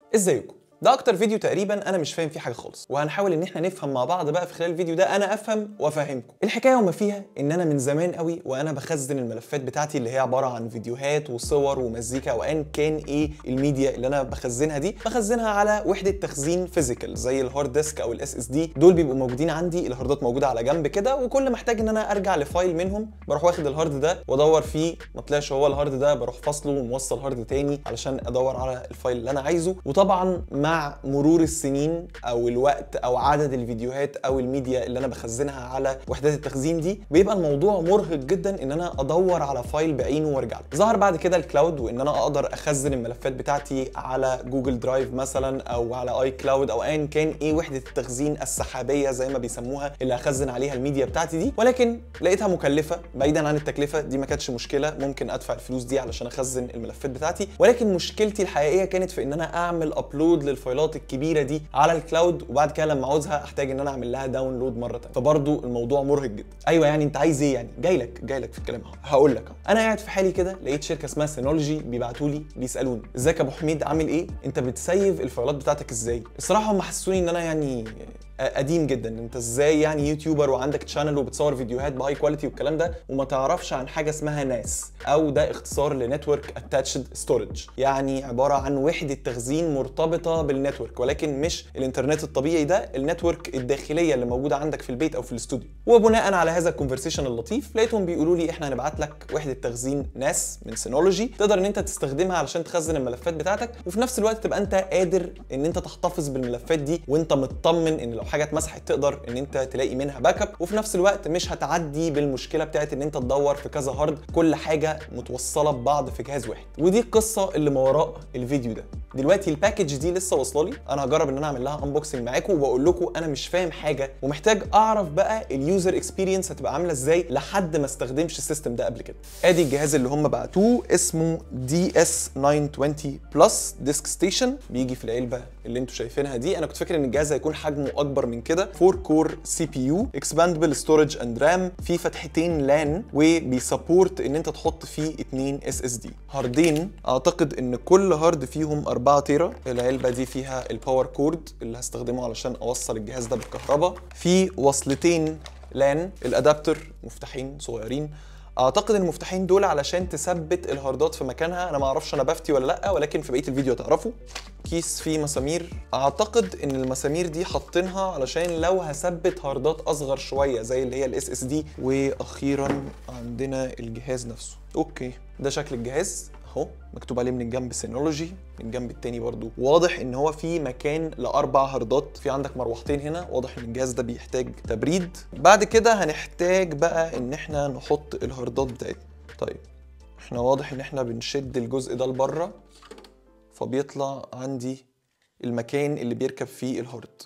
ازيكم ده اكتر فيديو تقريبا انا مش فاهم فيه حاجه خالص وهنحاول ان احنا نفهم مع بعض بقى في خلال الفيديو ده انا افهم وافهمكم الحكايه وما فيها ان انا من زمان قوي وانا بخزن الملفات بتاعتي اللي هي عباره عن فيديوهات وصور ومزيكا وان كان ايه الميديا اللي انا بخزنها دي بخزنها على وحده تخزين فيزيكال زي الهارد ديسك او الاس اس دي دول بيبقوا موجودين عندي الهاردات موجوده على جنب كده وكل ما احتاج ان انا ارجع لفايل منهم بروح واخد الهارد ده وادور فيه ما طلعش هو الهارد ده بروح فاصله وموصل هارد تاني علشان ادور على الفايل اللي انا عايزه وطبعا مع مرور السنين او الوقت او عدد الفيديوهات او الميديا اللي انا بخزنها على وحدات التخزين دي بيبقى الموضوع مرهق جدا ان انا ادور على فايل بعينه وارجع له ظهر بعد كده الكلاود وان انا اقدر اخزن الملفات بتاعتي على جوجل درايف مثلا او على اي كلاود او ايا كان ايه وحده التخزين السحابيه زي ما بيسموها اللي اخزن عليها الميديا بتاعتي دي ولكن لقيتها مكلفه بعيدا عن التكلفه دي ما كانتش مشكله ممكن ادفع الفلوس دي علشان اخزن الملفات بتاعتي ولكن مشكلتي الحقيقيه كانت في ان انا اعمل ابلود للفايلات الكبيره دي على الكلاود وبعد كده لما عاوزها احتاج ان انا اعمل لها داونلود مره ثانيه فبرضه الموضوع مرهق جدا ايوه يعني انت عايز ايه يعني جاي لك جاي لك في الكلام اهو هقول لك اهو انا قاعد في حالي كده لقيت شركه اسمها سينولوجي بيبعتوا لي بيسالوني ازيك يا ابو حميد عامل ايه انت بتسيف الفايلات بتاعتك ازاي الصراحه هم حسوني ان انا يعني قديم جدا انت ازاي يعني يوتيوبر وعندك تشانل وبتصور فيديوهات بهاي كواليتي والكلام ده وما تعرفش عن حاجه اسمها ناس او ده اختصار لنتورك اتاتشد ستورج يعني عباره عن وحده تخزين مرتبطه بالنتورك ولكن مش الانترنت الطبيعي ده النتورك الداخليه اللي موجوده عندك في البيت او في الاستوديو وبناء على هذا الكونفرسيشن اللطيف لقيتهم بيقولوا لي احنا هنبعت لك وحده تخزين ناس من سينولوجي تقدر ان انت تستخدمها علشان تخزن الملفات بتاعتك وفي نفس الوقت تبقى انت قادر ان انت تحتفظ بالملفات دي وانت مطمن ان لو حاجه اتمسحت تقدر ان انت تلاقي منها باك اب وفي نفس الوقت مش هتعدي بالمشكله بتاعت ان انت تدور في كذا هارد كل حاجه متوصله ببعض في جهاز واحد ودي القصه اللي ما وراء الفيديو ده دلوقتي الباكج دي لسه واصله لي انا هجرب ان انا اعمل لها انبوكسنج معاكم وبقول لكم انا مش فاهم حاجه ومحتاج اعرف بقى اليوزر اكسبيرينس هتبقى عامله ازاي لحد ما استخدمش السيستم ده قبل كده ادي الجهاز اللي هم بعتوه اسمه دي اس 920 بلس ديسك ستيشن بيجي في العلبه اللي انتوا شايفينها دي انا كنت فاكر ان الجهاز هيكون حجمه اكبر من كده 4 كور سي بي يو اكسباندبل ستورج اند رام في فتحتين لان وبيسبورت ان انت تحط فيه اتنين اس اس دي هاردين اعتقد ان كل هارد فيهم 4 تيرا العلبه دي فيها الباور كورد اللي هستخدمه علشان اوصل الجهاز ده بالكهرباء في وصلتين لان الادابتر مفتاحين صغيرين اعتقد المفتاحين دول علشان تثبت الهاردات في مكانها انا ما اعرفش انا بفتي ولا لا ولكن في بقيه الفيديو هتعرفوا كيس فيه مسامير اعتقد ان المسامير دي حاطينها علشان لو هثبت هاردات اصغر شويه زي اللي هي الاس اس دي واخيرا عندنا الجهاز نفسه اوكي ده شكل الجهاز اهو مكتوب عليه من الجنب سينولوجي من الجنب التاني برضو واضح ان هو في مكان لاربع هاردات في عندك مروحتين هنا واضح ان الجهاز ده بيحتاج تبريد بعد كده هنحتاج بقى ان احنا نحط الهاردات بتاعتنا طيب احنا واضح ان احنا بنشد الجزء ده لبره فبيطلع عندي المكان اللي بيركب فيه الهارد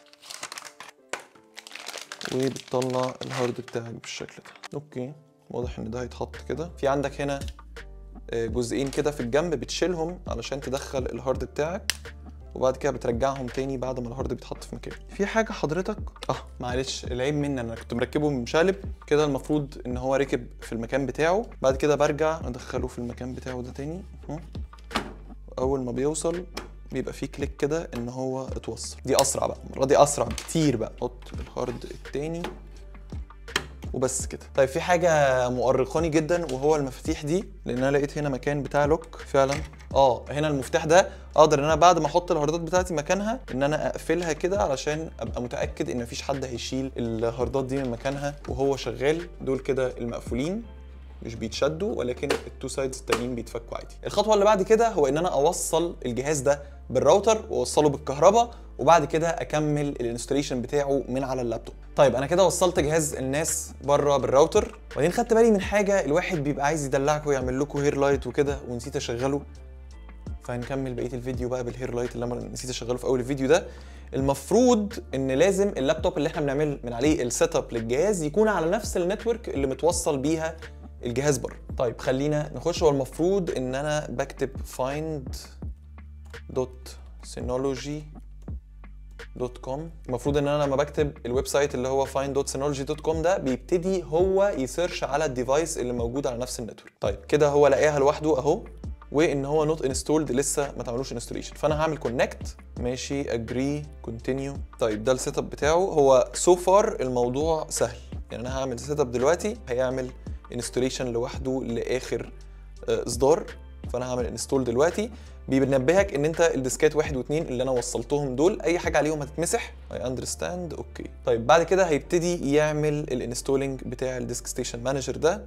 وبتطلع الهارد بتاعك بالشكل ده اوكي واضح ان ده هيتحط كده في عندك هنا جزئين كده في الجنب بتشيلهم علشان تدخل الهارد بتاعك وبعد كده بترجعهم تاني بعد ما الهارد بيتحط في مكانه في حاجه حضرتك اه معلش العيب مني انا كنت مركبه مشقلب كده المفروض ان هو ركب في المكان بتاعه بعد كده برجع ادخله في المكان بتاعه ده تاني اهو اول ما بيوصل بيبقى فيه كليك كده ان هو اتوصل دي اسرع بقى المره دي اسرع بكتير بقى حط الهارد التاني وبس كده طيب في حاجه مؤرقاني جدا وهو المفاتيح دي لان انا لقيت هنا مكان بتاع لوك فعلا اه هنا المفتاح ده اقدر ان انا بعد ما احط الهاردات بتاعتي مكانها ان انا اقفلها كده علشان ابقى متاكد ان مفيش حد هيشيل الهاردات دي من مكانها وهو شغال دول كده المقفولين مش بيتشدوا ولكن التو سايدز التانيين بيتفكوا عادي الخطوه اللي بعد كده هو ان انا اوصل الجهاز ده بالراوتر واوصله بالكهرباء وبعد كده اكمل الانستليشن بتاعه من على اللابتوب طيب انا كده وصلت جهاز الناس بره بالراوتر وبعدين خدت بالي من حاجه الواحد بيبقى عايز يدلعكم ويعمل لكم هير لايت وكده ونسيت اشغله فهنكمل بقيه الفيديو بقى بالهير لايت اللي انا نسيت اشغله في اول الفيديو ده المفروض ان لازم اللابتوب اللي احنا بنعمل من عليه السيت اب للجهاز يكون على نفس النتورك اللي متوصل بيها الجهاز بره طيب خلينا نخش هو المفروض ان انا بكتب find دوت synology دوت كوم المفروض ان انا لما بكتب الويب سايت اللي هو find.synology.com ده بيبتدي هو يسيرش على الديفايس اللي موجود على نفس النتورك طيب كده هو لقاها لوحده اهو وان هو نوت انستولد لسه ما تعملوش انستوليشن فانا هعمل كونكت ماشي اجري كونتينيو طيب ده السيت اب بتاعه هو سو so فار الموضوع سهل يعني انا هعمل سيت اب دلوقتي هيعمل انستوليشن لوحده لاخر اصدار فانا هعمل انستول دلوقتي بينبهك ان انت الديسكات واحد واثنين اللي انا وصلتهم دول اي حاجه عليهم هتتمسح اي اندرستاند اوكي طيب بعد كده هيبتدي يعمل الانستولينج بتاع الديسك ستيشن مانجر ده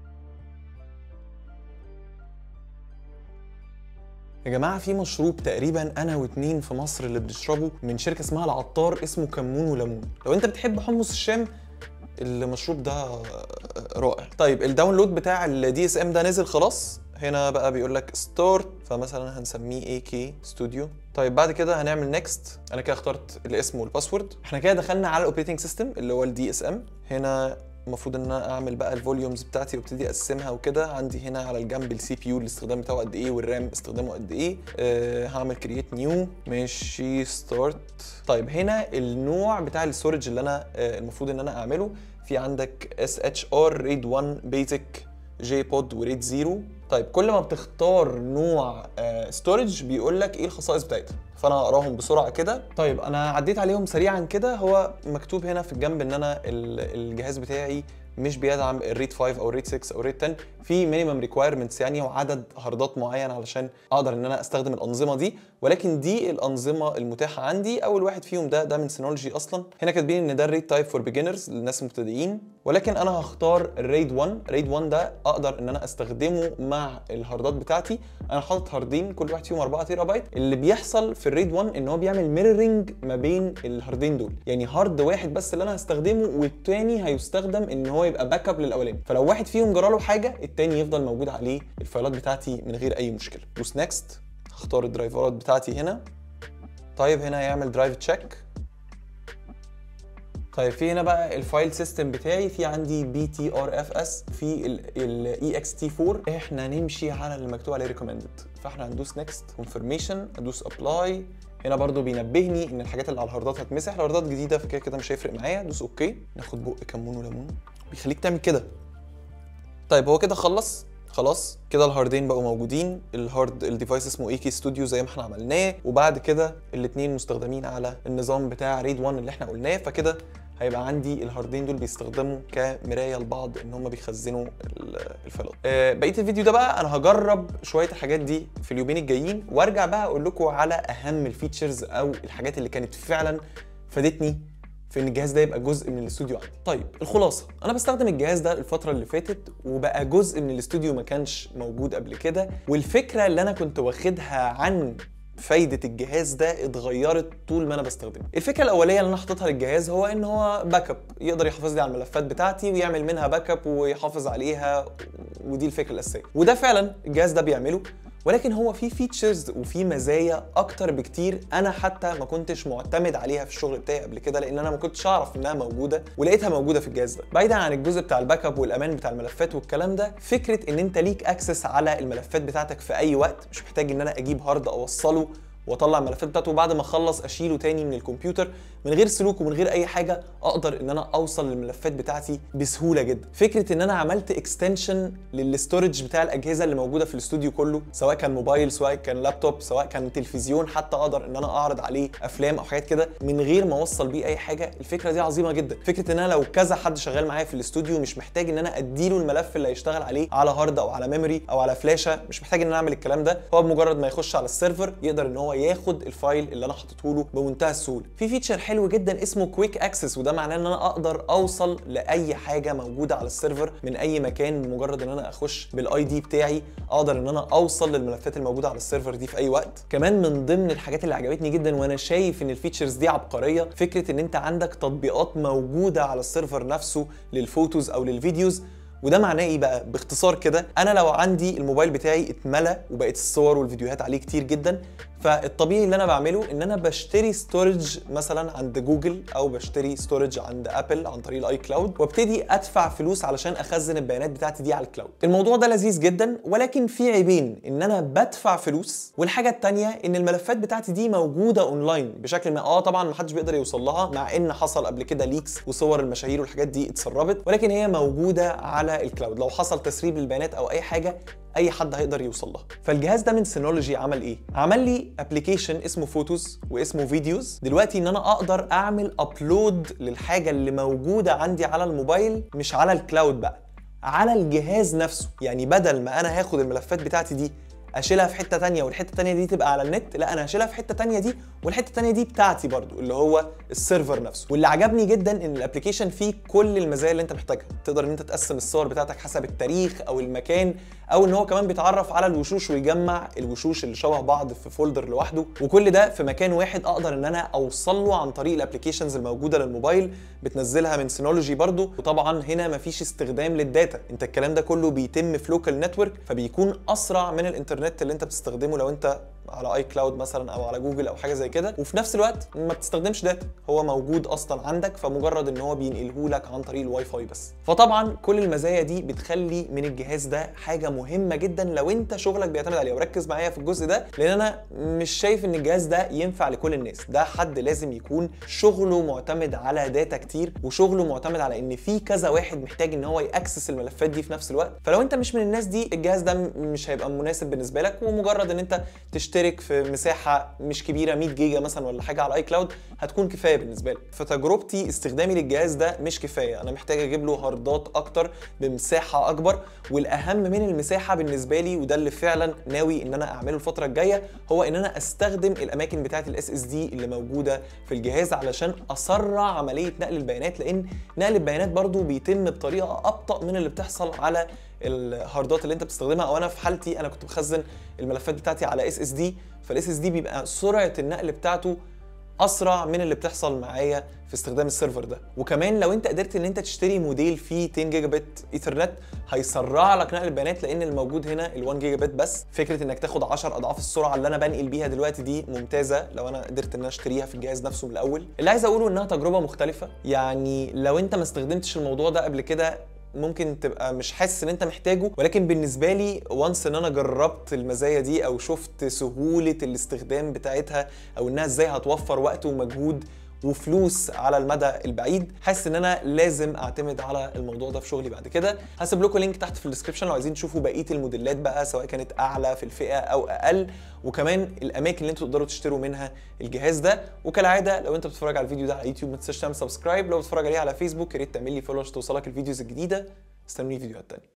يا جماعه في مشروب تقريبا انا واتنين في مصر اللي بنشربه من شركه اسمها العطار اسمه كمون وليمون لو انت بتحب حمص الشام المشروب ده رائع طيب الداونلود بتاع الدي اس ام ده نزل خلاص هنا بقى بيقول لك ستارت فمثلا هنسميه اي كي ستوديو طيب بعد كده هنعمل نيكست انا كده اخترت الاسم والباسورد احنا كده دخلنا على الاوبريتنج سيستم اللي هو الدي اس ام هنا المفروض ان انا اعمل بقى الفوليومز بتاعتي وابتدي اقسمها وكده عندي هنا على الجنب السي بي يو الاستخدام بتاعه قد ايه والرام استخدامه قد ايه أه هعمل كرييت نيو ماشي ستارت طيب هنا النوع بتاع الستورج اللي انا أه المفروض ان انا اعمله في عندك اس اتش ار ريد 1 بيزك جي بود وريد 0 طيب كل ما بتختار نوع ستورج بيقول لك ايه الخصائص بتاعتها فانا هقراهم بسرعه كده طيب انا عديت عليهم سريعا كده هو مكتوب هنا في الجنب ان انا الجهاز بتاعي مش بيدعم الريد 5 او الريد 6 او الريد 10 في مينيمم ريكوايرمنتس يعني وعدد هاردات معين علشان اقدر ان انا استخدم الانظمه دي ولكن دي الانظمه المتاحه عندي اول واحد فيهم ده ده من سينولوجي اصلا هنا كاتبين ان ده الريد تايب فور بيجنرز للناس المبتدئين ولكن انا هختار الريد 1 ريد 1 ده اقدر ان انا استخدمه مع الهاردات بتاعتي انا حاطط هاردين كل واحد فيهم 4 تيرا بايت اللي بيحصل في الريد 1 ان هو بيعمل ميرورنج ما بين الهاردين دول يعني هارد واحد بس اللي انا هستخدمه والتاني هيستخدم ان هو يبقى باك اب للاولاني فلو واحد فيهم جراله حاجه التاني يفضل موجود عليه الفايلات بتاعتي من غير اي مشكله دوس نيكست هختار الدرايفرات بتاعتي هنا طيب هنا هيعمل درايف تشيك طيب في هنا بقى الفايل سيستم بتاعي في عندي بي تي ار اف اس في الاي اكس تي 4 احنا نمشي على اللي مكتوب عليه ريكومندد فاحنا هندوس نيكست كونفirmation ادوس ابلاي هنا برضو بينبهني ان الحاجات اللي على الهاردات هتمسح الهاردات جديده فكده كده مش هيفرق معايا دوس اوكي ناخد بق كمون وليمون بيخليك تعمل كده طيب هو كده خلص خلاص كده الهاردين بقوا موجودين الهارد الديفايس اسمه اي كي ستوديو زي ما احنا عملناه وبعد كده الاثنين مستخدمين على النظام بتاع ريد 1 اللي احنا قلناه فكده هيبقى عندي الهاردين دول بيستخدموا كمرايه لبعض ان هم بيخزنوا الفايلات آه بقيه الفيديو ده بقى انا هجرب شويه الحاجات دي في اليومين الجايين وارجع بقى اقول لكم على اهم الفيتشرز او الحاجات اللي كانت فعلا فادتني في ان الجهاز ده يبقى جزء من الاستوديو عندي طيب الخلاصه انا بستخدم الجهاز ده الفتره اللي فاتت وبقى جزء من الاستوديو ما كانش موجود قبل كده والفكره اللي انا كنت واخدها عن فايدة الجهاز ده اتغيرت طول ما انا بستخدمه. الفكرة الأولية اللي انا حاططها للجهاز هو ان هو باك اب، يقدر يحافظ لي على الملفات بتاعتي ويعمل منها باك اب ويحافظ عليها ودي الفكرة الأساسية. وده فعلا الجهاز ده بيعمله ولكن هو في فيتشرز وفي مزايا اكتر بكتير انا حتى ما كنتش معتمد عليها في الشغل بتاعي قبل كده لان انا ما كنتش اعرف انها موجوده ولقيتها موجوده في الجهاز ده بعيدا عن الجزء بتاع الباك اب والامان بتاع الملفات والكلام ده فكره ان انت ليك اكسس على الملفات بتاعتك في اي وقت مش محتاج ان انا اجيب هارد اوصله واطلع الملفات بتاعته وبعد ما اخلص اشيله تاني من الكمبيوتر من غير سلوك ومن غير اي حاجه اقدر ان انا اوصل للملفات بتاعتي بسهوله جدا فكره ان انا عملت اكستنشن للاستورج بتاع الاجهزه اللي موجوده في الاستوديو كله سواء كان موبايل سواء كان لابتوب سواء كان تلفزيون حتى اقدر ان انا اعرض عليه افلام او حاجات كده من غير ما اوصل بيه اي حاجه الفكره دي عظيمه جدا فكره ان انا لو كذا حد شغال معايا في الاستوديو مش محتاج ان انا اديله الملف اللي هيشتغل عليه على هارد او على ميموري او على فلاشه مش محتاج ان انا اعمل الكلام ده هو بمجرد ما يخش على السيرفر يقدر ان هو ياخد الفايل اللي انا حاطته له بمنتهى السهوله في فيتشر حلو جدا اسمه كويك اكسس وده معناه ان انا اقدر اوصل لاي حاجه موجوده على السيرفر من اي مكان بمجرد ان انا اخش بالاي دي بتاعي اقدر ان انا اوصل للملفات الموجوده على السيرفر دي في اي وقت كمان من ضمن الحاجات اللي عجبتني جدا وانا شايف ان الفيتشرز دي عبقريه فكره ان انت عندك تطبيقات موجوده على السيرفر نفسه للفوتوز او للفيديوز وده معناه ايه بقى باختصار كده انا لو عندي الموبايل بتاعي اتملى وبقت الصور والفيديوهات عليه كتير جدا فالطبيعي اللي انا بعمله ان انا بشتري ستورج مثلا عند جوجل او بشتري ستورج عند ابل عن طريق الاي كلاود وابتدي ادفع فلوس علشان اخزن البيانات بتاعتي دي على الكلاود الموضوع ده لذيذ جدا ولكن في عيبين ان انا بدفع فلوس والحاجه الثانيه ان الملفات بتاعتي دي موجوده اونلاين بشكل ما اه طبعا ما حدش بيقدر يوصل لها مع ان حصل قبل كده ليكس وصور المشاهير والحاجات دي اتسربت ولكن هي موجوده على على الكلاود لو حصل تسريب للبيانات او اي حاجه اي حد هيقدر يوصل لها فالجهاز ده من سينولوجي عمل ايه عمل لي ابلكيشن اسمه فوتوز واسمه فيديوز دلوقتي ان انا اقدر اعمل ابلود للحاجه اللي موجوده عندي على الموبايل مش على الكلاود بقى على الجهاز نفسه يعني بدل ما انا هاخد الملفات بتاعتي دي اشيلها في حته تانية والحته التانية دي تبقى على النت لا انا هشيلها في حته تانية دي والحته التانية دي بتاعتي برضو اللي هو السيرفر نفسه واللي عجبني جدا ان الابلكيشن فيه كل المزايا اللي انت محتاجها تقدر ان انت تقسم الصور بتاعتك حسب التاريخ او المكان او ان هو كمان بيتعرف على الوشوش ويجمع الوشوش اللي شبه بعض في فولدر لوحده وكل ده في مكان واحد اقدر ان انا اوصل له عن طريق الابلكيشنز الموجوده للموبايل بتنزلها من سينولوجي برضو وطبعا هنا مفيش استخدام للداتا انت الكلام ده كله بيتم في لوكال نتورك فبيكون اسرع من الانترنت اللي انت بتستخدمه لو انت على اي كلاود مثلا او على جوجل او حاجه زي كده وفي نفس الوقت ما بتستخدمش داتا هو موجود اصلا عندك فمجرد ان هو بينقله لك عن طريق الواي فاي بس فطبعا كل المزايا دي بتخلي من الجهاز ده حاجه مهمه جدا لو انت شغلك بيعتمد عليه وركز معايا في الجزء ده لان انا مش شايف ان الجهاز ده ينفع لكل الناس ده حد لازم يكون شغله معتمد على داتا كتير وشغله معتمد على ان في كذا واحد محتاج ان هو ياكسس الملفات دي في نفس الوقت فلو انت مش من الناس دي الجهاز ده مش هيبقى مناسب بالنسبه لك ومجرد ان انت تشترك في مساحه مش كبيره 100 جيجا مثلا ولا حاجه على اي كلاود هتكون كفايه بالنسبه لي فتجربتي استخدامي للجهاز ده مش كفايه انا محتاج اجيب له هاردات اكتر بمساحه اكبر والاهم من المساحه بالنسبه لي وده اللي فعلا ناوي ان انا اعمله الفتره الجايه هو ان انا استخدم الاماكن بتاعه الاس اس دي اللي موجوده في الجهاز علشان اسرع عمليه نقل البيانات لان نقل البيانات برضو بيتم بطريقه ابطا من اللي بتحصل على الهاردات اللي انت بتستخدمها او انا في حالتي انا كنت بخزن الملفات بتاعتي على اس اس دي فالاس اس دي بيبقى سرعه النقل بتاعته اسرع من اللي بتحصل معايا في استخدام السيرفر ده وكمان لو انت قدرت ان انت تشتري موديل فيه 10 جيجا بت ايثرنت هيسرع لك نقل البيانات لان الموجود هنا ال 1 جيجا بت بس فكره انك تاخد 10 اضعاف السرعه اللي انا بنقل بيها دلوقتي دي ممتازه لو انا قدرت ان انا اشتريها في الجهاز نفسه من الاول اللي عايز اقوله انها تجربه مختلفه يعني لو انت ما استخدمتش الموضوع ده قبل كده ممكن تبقى مش حاسس ان انت محتاجه ولكن بالنسبه لي وانس ان انا جربت المزايا دي او شفت سهوله الاستخدام بتاعتها او انها ازاي هتوفر وقت ومجهود وفلوس على المدى البعيد حاسس ان انا لازم اعتمد على الموضوع ده في شغلي بعد كده هسيب لكم لينك تحت في الديسكربشن لو عايزين تشوفوا بقيه الموديلات بقى سواء كانت اعلى في الفئه او اقل وكمان الاماكن اللي انتوا تقدروا تشتروا منها الجهاز ده وكالعاده لو انت بتتفرج على الفيديو ده على يوتيوب ما تنساش تعمل سبسكرايب لو بتتفرج عليه على فيسبوك يا ريت تعمل لي فولو عشان توصلك الفيديوز الجديده استنوني فيديوهات تانية